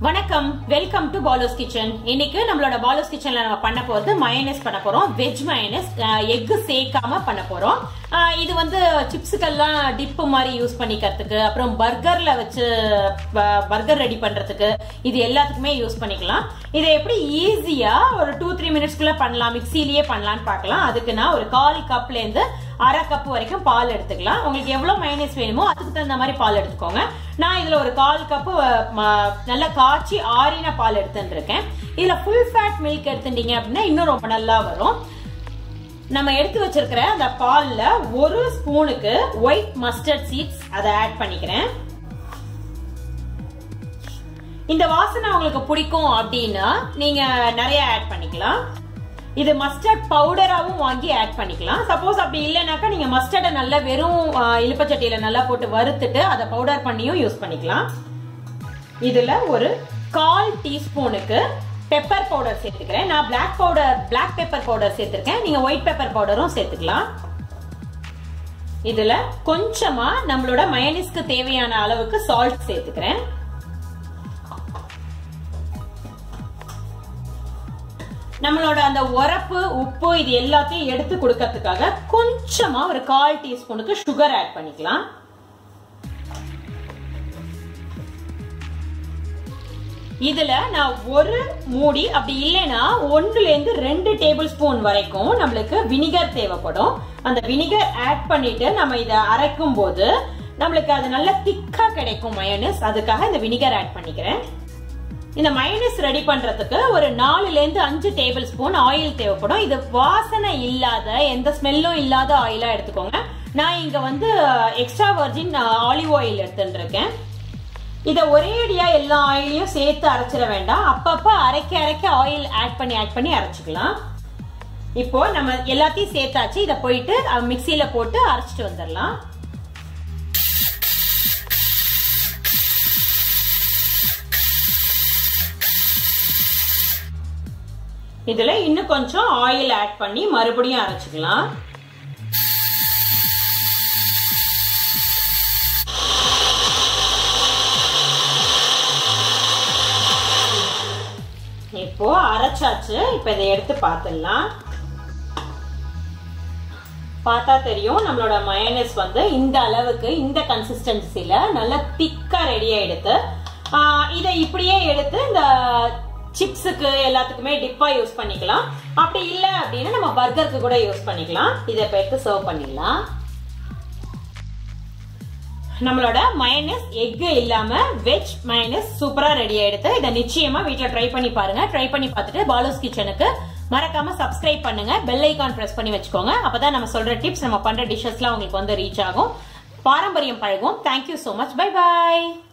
வணக்கம் welcome to பாலோஸ் kitchen இன்னைக்கு நம்மளோட பாலோஸ் கிச்சன்ல நம்ம பண்ண போறது மயனஸ் பண்ண போறோம் வெஜ் மயனஸ் எக் சேர்க்காம பண்ண போறோம் அஹ் இது வந்து சிப்ஸுக்கெல்லாம் டிப் மாதிரி யூஸ் பண்ணிக்கிறதுக்கு அப்புறம் பர்கர்ல வச்சு பர்கர் ரெடி பண்றதுக்கு இது எல்லாத்துக்குமே யூஸ் பண்ணிக்கலாம் இதை எப்படி ஈஸியா ஒரு டூ த்ரீ மினிட்ஸ்க்குள்ள பண்ணலாம் மிக்சிலேயே பண்ணலாம்னு பார்க்கலாம் அதுக்கு நான் ஒரு கால் கப்ல இருந்து அரை கப் வரைக்கும் பால் எடுத்துக்கலாம் உங்களுக்கு எவ்வளவு மைனஸ் வேணுமோ அதுக்கு தகுந்த மாதிரி பால் எடுத்துக்கோங்க நான் இதுல ஒரு கால் கப்பு நல்லா காய்ச்சி ஆறின பால் எடுத்துருக்கேன் இதுல ஃபுல் ஃபேட் மில்க் எடுத்துட்டீங்க அப்படின்னா இன்னும் ரொம்ப நல்லா வரும் நம்ம எடுத்து வச்சிருக்கிற அந்த பால்ல ஒரு ஸ்பூனுக்கு ஒயிட் மஸ்டர்ட் சீட்ஸ் அதை ஆட் பண்ணிக்கிறேன் இந்த வாசனை உங்களுக்கு பிடிக்கும் அப்படின்னா நீங்க நிறைய ஆட் பண்ணிக்கலாம் இது மஸ்டர்ட் பவுடராவும் வாங்கி ஆட் பண்ணிக்கலாம் சப்போஸ் அப்படி இல்லைனாக்கா நீங்க மஸ்டர்டை நல்லா வெறும் இழுப்பச்சட்டியில நல்லா போட்டு வறுத்துட்டு அதை பவுடர் பண்ணியும் யூஸ் பண்ணிக்கலாம் இதுல ஒரு கால் டீஸ்பூனுக்கு பெப்பர் பவுடர் சேர்த்துக்கிறேன் நான் black powder black pepper powder சேர்த்திருக்கேன் நீங்க ஒயிட் பெப்பர் பவுடரும் சேர்த்துக்கலாம் இதுல கொஞ்சமா நம்மளோட மயனிஸ்க்கு தேவையான அளவுக்கு சால்ட் சேர்த்துக்கிறேன் நம்மளோட அந்த உரப்பு உப்பு இது எல்லாத்தையும் எடுத்து கொடுக்கறதுக்காக கொஞ்சமா ஒரு கால் டீஸ்பூனுக்கு சுகர் ஆட் பண்ணிக்கலாம் இதுல நான் ஒரு மூடி அப்படி இல்லைன்னா ஒன்றுல இருந்து ரெண்டு டேபிள் ஸ்பூன் வரைக்கும் நம்மளுக்கு வினிகர் தேவைப்படும் அந்த வினிகர் ஆட் பண்ணிட்டு நம்ம இதை அரைக்கும் போது நம்மளுக்கு அது நல்ல திக்கா கிடைக்கும் மயனஸ் அதுக்காக இந்த வினிகர் ஆட் பண்ணிக்கிறேன் இந்த மைனஸ் ரெடி பண்றதுக்கு ஒரு நாலுல இருந்து அஞ்சு டேபிள் ஸ்பூன் ஆயில் தேவைப்படும் இது வாசனை இல்லாத எந்த ஸ்மெல்லும் இல்லாத ஆயிலா எடுத்துக்கோங்க நான் இங்க வந்து எக்ஸ்ட்ரா வர்ஜின் ஆலிவ் ஆயில் எடுத்துட்டு இருக்கேன் இதை ஒரேடியா எல்லா ஆயிலையும் சேர்த்து அரைச்சிட வேண்டாம் அப்பப்ப அரைக்க அரைக்க ஆயில் ஆட் பண்ணி ஆட் பண்ணி அரைச்சிக்கலாம் இப்போ நம்ம எல்லாத்தையும் சேர்த்தாச்சு இதை போயிட்டு மிக்சியில போட்டு அரைச்சிட்டு வந்துடலாம் இதுல இன்னும் கொஞ்சம் ஆயில் ஆட் பண்ணி மறுபடியும் அரைச்சிக்கலாம் இப்போ அரைச்சாச்சு இப்ப இதை எடுத்து பார்த்துடலாம் பார்த்தா தெரியும் நம்மளோட மயனஸ் வந்து இந்த அளவுக்கு இந்த கன்சிஸ்டன்சில நல்லா திக்கா ரெடி ஆயிடுது இதை இப்படியே எடுத்து இந்த சிப்ஸுக்கு எல்லாத்துக்குமே டிப்பா யூஸ் பண்ணிக்கலாம் அப்படி இல்லை அப்படின்னா நம்ம பர்கருக்கு கூட யூஸ் பண்ணிக்கலாம் இதை இப்போ எடுத்து சர்வ் பண்ணிடலாம் நம்மளோட மயனஸ் எக் இல்லாம வெஜ் மயனஸ் சூப்பரா ரெடி ஆயிடுது இதை நிச்சயமா வீட்டுல ட்ரை பண்ணி பாருங்க ட்ரை பண்ணி பார்த்துட்டு பாலோஸ் கிச்சனுக்கு மறக்காம சப்ஸ்கிரைப் பண்ணுங்க பெல் ஐக்கான் பிரஸ் பண்ணி வச்சுக்கோங்க அப்பதான் நம்ம சொல்ற டிப்ஸ் நம்ம பண்ற டிஷஸ்லாம் உங்களுக்கு வந்து ரீச் ஆகும் பாரம்பரியம் பழகும் தேங்க்யூ சோ மச் பை பாய்